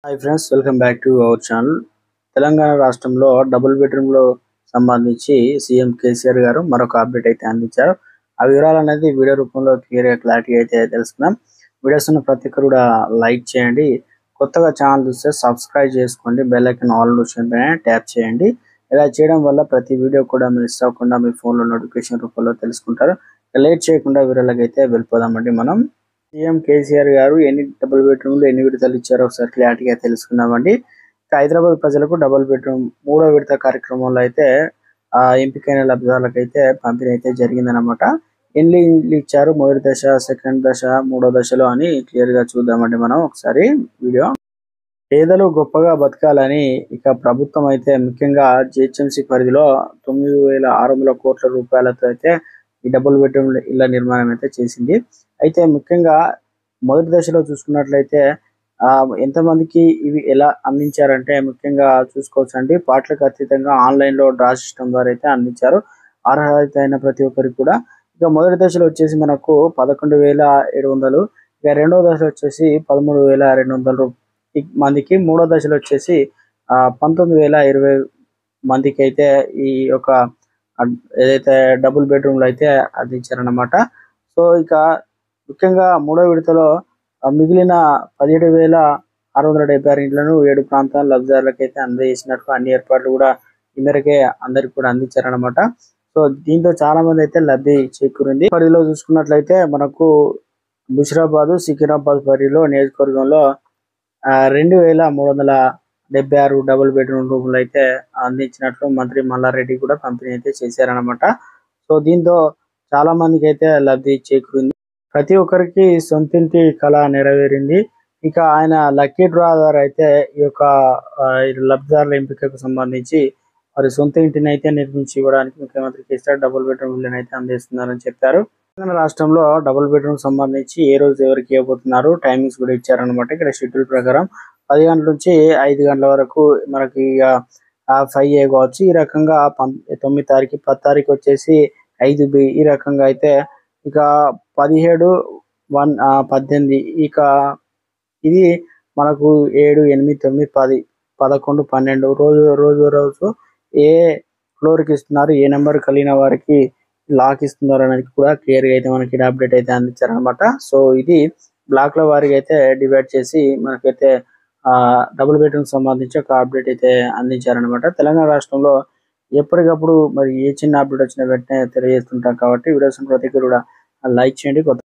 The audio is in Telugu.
hi friends welcome back to our channel Telangana రాష్ట్రంలో డబుల్ బెడ్రూమ్ లో సంబంధించి సీఎం కేసీఆర్ గారు మరొక అప్డేట్ అయితే అందించారు ఆ వివరాలు అనేది వీడియో రూపంలో క్లియర్ గా క్లారిటీ అయితే తెలుసుకుందాం వీడియోస్ ఉన్న ప్రతి ఒక్కరు కూడా లైక్ చేయండి కొత్తగా ఛానల్ చూస్తే సబ్స్క్రైబ్ చేసుకోండి బెల్ ఐకన్ ఆల్ నోటిఫికేషన్ పైన ట్యాప్ చేయండి ఇలా చేయడం వల్ల ప్రతి వీడియో కూడా మిస్ అవ్వకుండా మీ ఫోన్లో నోటిఫికేషన్ రూపంలో తెలుసుకుంటారు లేట్ చేయకుండా వీడియోలకి అయితే వెళ్ళిపోదామండి మనం సీఎం కేసీఆర్ గారు ఎన్ని డబుల్ బెడ్రూమ్లు ఎన్ని విడతలు ఇచ్చారో ఒకసారి క్లారిటీగా తెలుసుకుందామండి ఇక హైదరాబాద్ ప్రజలకు డబుల్ బెడ్రూమ్ మూడో విడత కార్యక్రమంలో అయితే ఆ ఎంపికైన లబ్ధిదారులకు అయితే పంపిణీ అయితే జరిగిందనమాట ఎన్ని ఇల్లు ఇచ్చారు మొదటి దశ సెకండ్ దశ మూడో దశలో అని క్లియర్ గా చూద్దామండి మనం ఒకసారి వీడియో పేదలు గొప్పగా బతకాలని ఇక ప్రభుత్వం అయితే ముఖ్యంగా జిహెచ్ఎంసీ పరిధిలో తొమ్మిది వేల ఆరు వందల కోట్ల రూపాయలతో అయితే ఈ డబుల్ బెడ్రూమ్ ఇళ్ల నిర్మాణం అయితే చేసింది అయితే ముఖ్యంగా మొదటి దశలో చూసుకున్నట్లయితే ఆ ఎంతమందికి ఇవి ఎలా అందించారంటే ముఖ్యంగా చూసుకోవచ్చు అండి పాటలకు అతీతంగా ఆన్లైన్ లో డ్రా సిస్టమ్ ద్వారా అయితే అందించారు అర్హత అయిన ప్రతి ఒక్కరికి కూడా ఇక మొదటి దశలో వచ్చేసి మనకు పదకొండు వేల ఏడు వందలు ఇక రెండో దశలో వచ్చేసి పదమూడు వేల రెండు వందల రూ- ఈ మందికి మూడో దశలో వచ్చేసి ఆ పంతొమ్మిది వేల ఇరవై మందికి అయితే ఈ యొక్క అడ్- ఏదైతే డబుల్ బెడ్రూమ్లు అయితే అందించారన్నమాట సో ఇక ముఖ్యంగా మూడో విడతలో ఆ మిగిలిన పదిహేడు వేల ఆరు వందల డెబ్బై ఆరు ఇండ్లను ఏడు ప్రాంతాల లబ్ధిదారులకు అయితే అందజేసినట్టు అన్ని ఏర్పాట్లు కూడా ఈ మేరకే అందరికి కూడా అందించారనమాట సో దీంతో చాలా మంది అయితే లబ్ధి చేకూరింది పరిధిలో చూసుకున్నట్లయితే మనకు బుషిరాబాద్ సికింద్రాబాద్ పరిధిలో నియోజకవర్గంలో ఆ, రెండు వేల మూడు వందల డెబ్బై ఆరు డబుల్ బెడ్రూమ్ రూములు అయితే అందించినట్లు మంత్రి మల్లారెడ్డి కూడా పంపిణీ అయితే చేశారనమాట సో దీంతో చాలా మందికి అయితే లబ్ధి చేకూరింది ప్రతి ఒక్కరికి సొంతింటి కళ నెరవేరింది ఇక ఆయన లక్కీ డ్రా ద్వారా అయితే ఈ యొక్క ఆ, ఈ లబ్ధిదారుల ఎంపికకు సంబంధించి వారి సొంత ఇంటిని అయితే నిర్మించి ఇవ్వడానికి ముఖ్యమంత్రి కేసీఆర్ డబుల్ బెడ్రూమ్ ఇల్లుని అయితే అందిస్తున్నారని చెప్పారు తెలంగాణ రాష్ట్రంలో డబుల్ బెడ్రూమ్ సంబంధించి ఏ రోజు ఎవరికి ఇవ్వబోతున్నారు టైమింగ్స్ కూడా ఇచ్చారనమాట ఇక్కడ షెడ్యూల్ ప్రకారం పది గంటల నుంచి ఐదు గంటల వరకు మనకి ఇక ఫైవ్ ఏ కావచ్చు ఈ రకంగా పం- తొమ్మిది తారీఖు పది తారీఖు వచ్చేసి ఐదు బి ఈ రకంగా అయితే ఇక పదిహేడు వన్ ఆ, పద్దెనిమిది ఇక ఇది మనకు ఏడు ఎనిమిది తొమ్మిది పది పదకొండు పన్నెండు రోజు రోజు రోజు ఏ ఫ్లోర్కి ఇస్తున్నారు ఏ నెంబర్ కలిగిన వారికి లాక్ ఇస్తున్నారు అనేది కూడా క్లియర్ గా అయితే మనకి అప్డేట్ అయితే అందించారనమాట సో ఇది బ్లాక్ లో వారికి అయితే డివైడ్ చేసి మనకైతే ఆ డబుల్ బెడ్రూమ్ సంబంధించి ఒక అప్డేట్ అయితే అందించారనమాట తెలంగాణ రాష్ట్రంలో ఎప్పటికప్పుడు మరి ఏ చిన్న అప్డేట్ వచ్చినా వెంటనే తెలియజేస్తుంటాం కాబట్టి వీడియోస్ ప్రతి ఒక్కరు కూడా లైక్ చేయండి కొత్త